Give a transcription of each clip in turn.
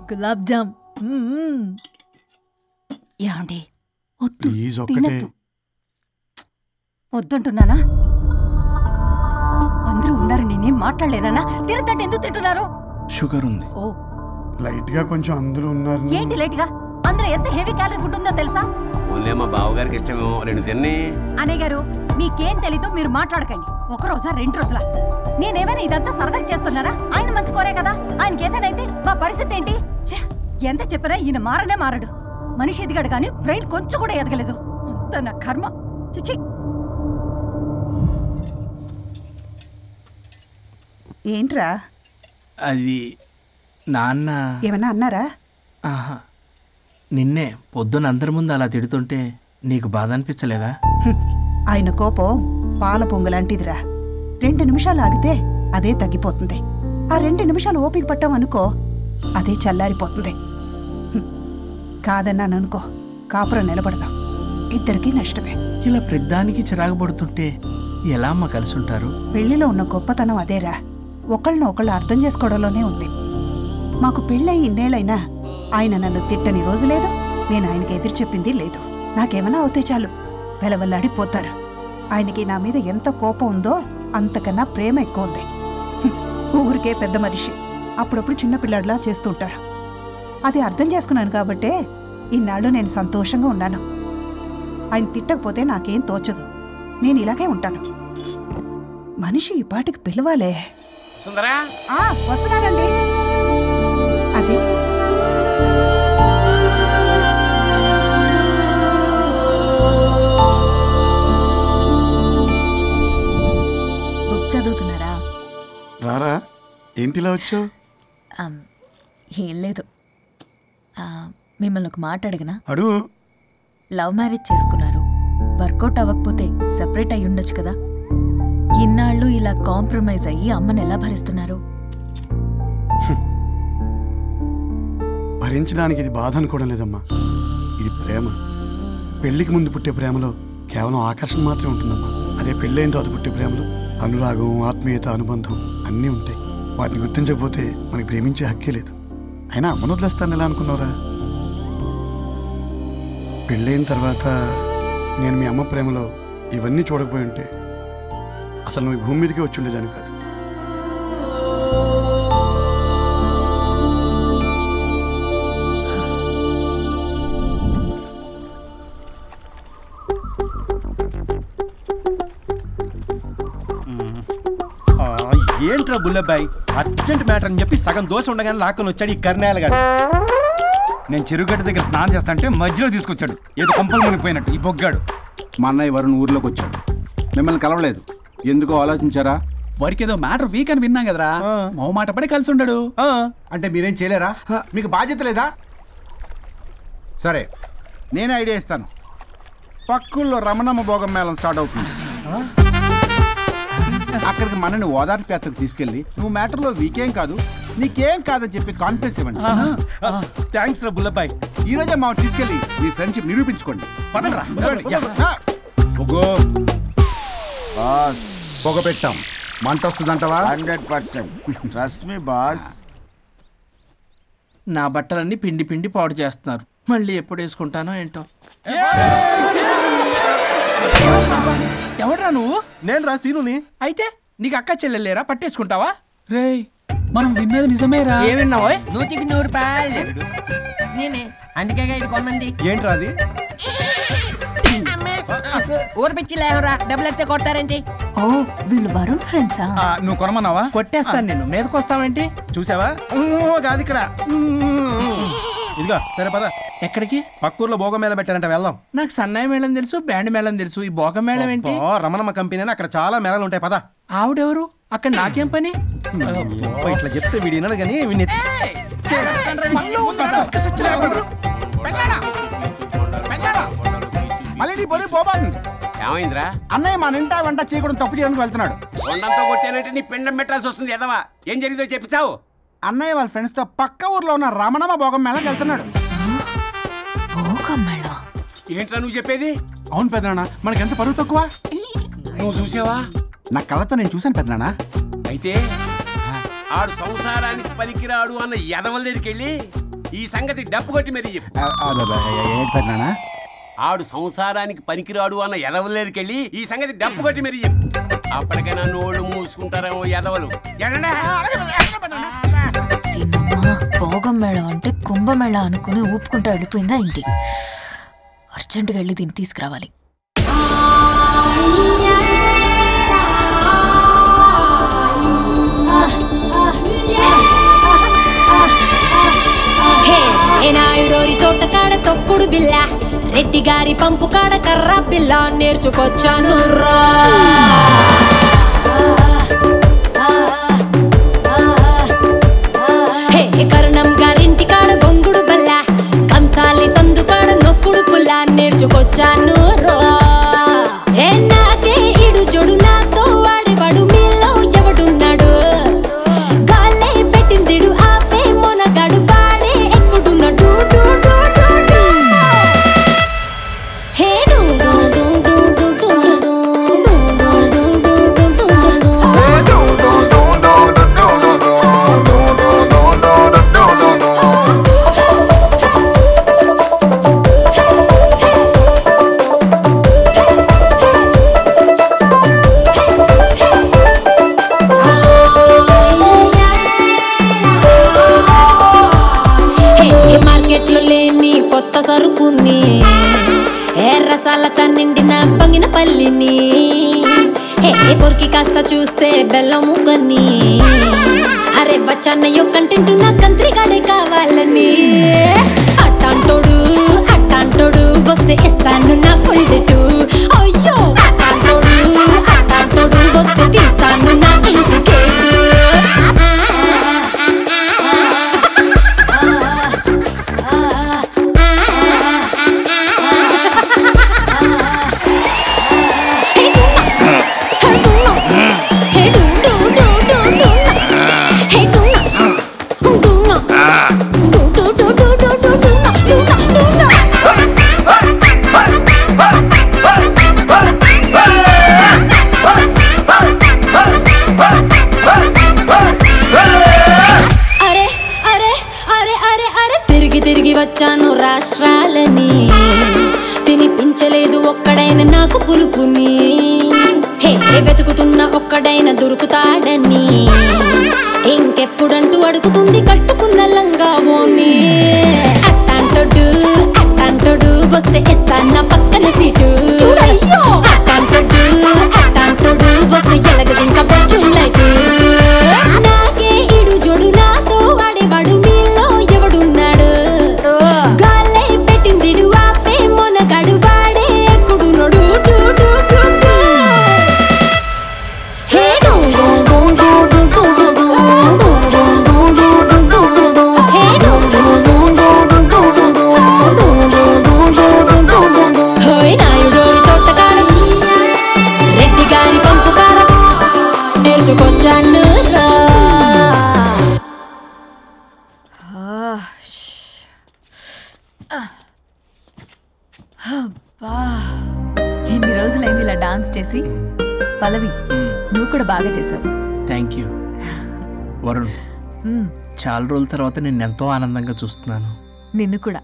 Gulab jam మ్మ్. ఏమండి వద్దు please ఒక్కటే తినద్దు వద్దంటున్నానా అందరూ ఉన్నారు నేనేం మాట్లాడలేనా తినద్దంటే ఎందుకు తింటున్నారు షుగర్ ఉంది ఓ లైట్ గా కొంచెం అందరూ ఉన్నారు ఏంటి లేట్ గా అందులో ఎంత హెవీ క్యాలరీ ఫుడ్ ఉందో తెలుసా ఓన్లీ మా బావగారికి ఇష్టమేమో రెండు తిన్ని అన్నయ్య గారు మీకేం తెలీదో మీరు మాట్లాడకండి ఒక రోజా రెండు రోజుల నేనేమైనా ఇదంతా సరదా చేస్తున్నారా ఆయన మంచి కోరే కదా ఆయనకి ఏదైతే మా పరిస్థితి ఏంటి ఛే, ఎంత చెప్పినా ఈయన మారనే మారడు మనిషి ఎదిగాడు కానీ బ్రెయిన్ కొంచెం కూడా ఎదగలేదు అంత నా కర్మ చిచి ఏంట్రా అది నాన్న ఏమన్నా అన్నారా ఆహా నిన్నే పొద్దున అందరి ముందు అలా తిడుతుంటే నీకు బాధ అనిపించలేదా హ్మ్. ఆయన కోపం పాల పొంగులాంటిదిరా రెండు నిమిషాలు ఆగితే అదే తగ్గిపోతుంది ఆ రెండు నిమిషాలు ఓపిక పట్టాం అనుకో అదే చల్లారిపోతుంది హ్మ్. కాదన్నాను అనుకో కాపురం నిలబడదాం ఇద్దరికీ నష్టమే ఇలా ప్రతిదానికి చిరాకు పడుతుంటే ఎలా అమ్మ కలిసి ఉంటారు పెళ్లిలో ఉన్న గొప్పతనం అదేరా ఒకళ్ళని ఒకళ్ళు అర్థం చేసుకోవడంలోనే ఉంది మాకు పెళ్ళయి ఇన్నేళ్ళైనా ఆయన నన్ను తిట్టని రోజు లేదు నేను ఆయనకి ఎదురు చెప్పింది లేదు నాకేమైనా అవుతే చాలు వెలవల్లాడిపోతారు ఆయనకి నా మీద ఎంత కోపం ఉందో అంతకన్నా ప్రేమ ఎక్కువ ఉంది హ్మ్. ఊరికే పెద్ద మనిషి అప్పుడప్పుడు చిన్నపిల్లాడిలా చేస్తుంటారు అది అర్థం చేసుకున్నాను కాబట్టే ఇన్నాళ్ళు నేను సంతోషంగా ఉన్నాను ఆయన తిట్టకపోతే నాకేం తోచదు నేను ఇలాగే ఉంటాను మనిషి ఈ పాటికి పిలవాలే సుందరా ఆ, వస్తున్నానండి అది బుక్ చదువుతున్నారా రారా ఏంటిలా వచ్చావు ఆమ్, ఏం లేదు ఆ, మిమ్మల్ని ఒక మాట అడిగినా అడుగు లవ్ మ్యారేజ్ చేసుకున్నారు వర్కౌట్ అవ్వకపోతే సెపరేట్ అయి ఉండొచ్చు కదా ఇన్నాళ్ళు ఇలా కాంప్రమైజ్ అయ్యి అమ్మని ఎలా భరిస్తున్నారు భరించడానికి ఇది బాధ అనుకోవడం లేదమ్మా ఇది ప్రేమ పెళ్లికి ముందు పుట్టే ప్రేమలో కేవలం ఆకర్షణ మాత్రమే ఉంటుందమ్మా అదే పెళ్ళైన తర్వాత పుట్టే ప్రేమలో అనురాగం ఆత్మీయత అనుబంధం అన్నీ ఉంటాయి వాటిని గుర్తించకపోతే మనకి ప్రేమించే హక్కే లేదు అయినా అమ్మను వదిలేస్తాను ఎలా అనుకున్నావురా పెళ్ళైన తర్వాత నేను మీ అమ్మ ప్రేమలో ఇవన్నీ చూడకపోయి ఉంటే అసలు నువ్వు ఈ భూమి మీదకే వచ్చి ఉండేదాన్ని కాదు ఆ, ఏంట్రా బుల్లబ్బాయ్ అర్జెంట్ మ్యాటర్ అని చెప్పి సగం దోశ ఉండగానే లాక్కొని వచ్చాడు ఈ కర్ణాలగాడు నేను చెరుగడ్డ దగ్గర స్నానం చేస్తాంటే మధ్యలో తీసుకొచ్చాడు ఏదో కొంపలు మునిగిపోయినట్టు ఈ బొగ్గాడు మా అన్నయ్య వరుణ్ ఊర్లోకి వచ్చాడు మిమ్మల్ని కలవలేదు ఎందుకో ఆలోచించారా వాడికి ఏదో మ్యాటర్ వీక్ అని విన్నాం కదరా మాట పడి కలిసి ఉండడు ఆ, అంటే మీరేం చేయలేరా మీకు బాధ్యత లేదా సరే నేనే ఐడియా ఇస్తాను పక్కుల్లో రమణమ్మ భోగం మేళం స్టార్ట్ అవుతుంది అక్కడికి మనని ఓదార్పు యాత్రకు తీసుకెళ్ళి నువ్వు మ్యాటర్లో వీకేం కాదు నీకేం కాదని చెప్పి కాన్ఫిడెన్స్ ఇవ్వండి థ్యాంక్స్ రా బుల్లబ్బాయ్ ఈ రోజే మా తీసుకెళ్ళి మీ ఫ్రెండ్షిప్ నిరూపించుకోండి పదండ్రా, పదండి. పదండి. ఆ, పొగో బాస్ పొగ పెట్టాం మంట వస్తుందంటవా hundred percent trust me boss నా బట్టలన్నీ పిండి పిండి పాడు చేస్తున్నారు మళ్ళీ ఎప్పుడు వేసుకుంటానో ఏంటో ఎవడ్రా నువ్వు నేను రా సీనుని అయితే నీకు అక్క చెల్లెలేరా పట్టేసుకుంటావా రేయ్ మనం విన్నది నిజమేరా ఏమిన్నావో నూతికి నూరు రూపాయలు నేనే అందుకే ఇది కొమ్మంది ఏంట్రా అది ఊరు పిచ్చి లేవరా డబ్బులు ఎత్తే కొడతారేంటి ఓ వీళ్ళు వరుణ్ ఫ్రెండ్సా ఆ, నువ్వు కొనమన్నావా కొట్టేస్తాను నేను మీదకొస్తావేంటి చూసావా ఊ, కాదు ఇక్కడ ఊ, ఇదిగో సరే పద ఎక్కడికి పక్కూర్లో భోగం మేళ పెట్టారంట వెళ్దాం నాకు సన్నాయి మేళం తెలుసు బ్యాండ్ మేళం తెలుసు ఈ బోక మేళం ఏంటి అబ్బా, రమణమ్మ కంపెనీ అని అక్కడ చాలా మేళలు ఉంటాయి పద ఆవిడెవరు అక్కడ నాకేం పని అబ్బా, ఇట్లా చెప్తే వీడి వినడు కానీ వీడిని మళ్ళీ నీ పొరి పోబాను ఏమైందిరా అన్నయ్య మన ఇంటా వెంట చీకడం తప్పు చేయడానికి వెళ్తున్నాడు కొండంతో కొట్టానంటే నీ పిండం పెట్టాల్సి వస్తుంది ఎదవా ఏం జరిగిందో చెప్పిచావు అన్నయ్య వాళ్ళ ఫ్రెండ్స్ తో పక్క ఊర్లో ఉన్న రమణమ్మ భోగం మేళకి వెళ్తున్నాడు ఓకమ్మేళం ఏంట్రా నువ్వు చెప్పేది అవును పెద్దనాన్న మనకి ఎంత పరువు తక్కువ నువ్వు చూసావా నా కళ్ళతో నేను చూశాను పెద్దనాన్న అయితే ఆడు సంసారానికి పనికిరాడు అన్న ఎదవల దగ్గరికి వెళ్ళి ఈ సంగతి డప్పు కొట్టి మరీ చెప్పు ఏంటి పెద్దనా ఆడు సంసారానికి పనికిరాడు అన్న ఎదవలేరికెళ్ళి ఈ సంగతి డప్పు కొట్టి మరీ చెప్పు అప్పటికైనా నోళ్ళు మూసుకుంటారేమో ఎదవలు ఎడండి. దీనమ్మా భోగం మేళం అంటే కుంభమేళ అనుకుని ఊపుకుంటూ వెళ్ళిపోయిందా ఏంటి అర్జెంటుగా వెళ్ళి దీన్ని తీసుకురావాలి హే ఏ నాయుడోరి తోట కాడ తొక్కుడు బిల్ల రెడ్డి గారి పంపు కాడ కర్ర పిల్ల నేర్చుకొచ్చాను రా హే కరుణం గారింటి కాడ బొంగుడు బల్ల కంసాలి సందు కాడ నొక్కుడు పుల్ల నేర్చుకొచ్చాను రా ఏ నాకే ఇడు జొడు నాతో వాడేవాడు మీలో ఎవడున్నాడు గాలే పెట్టిందిడు ఆపే మొనగాడు వాడే ఎక్కుడున్నాడు డు, డు, డు, డు. హే డు, డు, డు, డు, డు, డు, డు, డు, డు, డు, డు, డు, డు, డు, డు. హే మార్కెట్లో లేని కొత్త సరుకుని ఏ రసాలతో నిండిన పంగిన పల్లిని హే కొరికి కాస్త చూస్తే బెల్లం ముక్కని అరే బచ్చన్నయ్యో కంటెంట్ నా కంత్రిగాడే కావాలని అట్టాంటోడు అట్టాంటోడు వస్తే ఇస్తాను నా ఫుల్ డెటు అయ్యో అట్టాంటోడు అట్టాంటోడు వస్తే తీస్తాను నా ఇంటికేటు అరే అరే అరే అరే అరే తిరిగి తిరిగి వచ్చాను రాష్ట్రాలని తినిపించలేదు ఒక్కడైన నాకు పులుపుని హే వెతుకుతున్న ఒక్కడైన దొరుకుతాడని ఇంకెప్పుడంటూ అడుగుతుంది కట్టుకున్న లంగా ఓని అట్టాంటోడు అట్టాంటోడు వస్తే ఇస్తాను నా పక్కన సీటు అట్టాంటోడు అట్టాంటోడు వస్తే ఎలగదింక బెడ్రూమ్ లైట్ నాకే ఇడు జోడు నాతో వాడేవాడు మీలో ఎవడున్నాడు గాలే పెట్టిందిడు ఆపే మొనగాడు వాడే ఎక్కుడు నొడు డు డు డు డు. హే డు డు డు డు డు డు డు డు. డు డు డు డు డు డు డు డు. హే డు డు డు డు డు డు డు డు. డు డు డు డు డు డు డు డు. హోయ్ నాయుడోరి తోటకాడ రెడ్డి గారి పంపు కార నేర్చుకొచ్చాను రా అబ్బా. ఎన్ని రోజులైంది ఇలా డాన్స్ చేసి పల్లవి నువ్వు కూడా బాగా చేసావు థ్యాంక్ యూ వరుణ్ మ్మ్. చాలా రోజుల తర్వాత నేను ఎంతో ఆనందంగా చూస్తున్నాను నిన్ను కూడా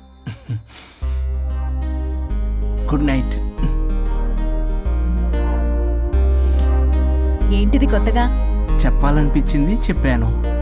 గుడ్ నైట్ ఏంటిది కొత్తగా చెప్పాలనిపించింది చెప్పాను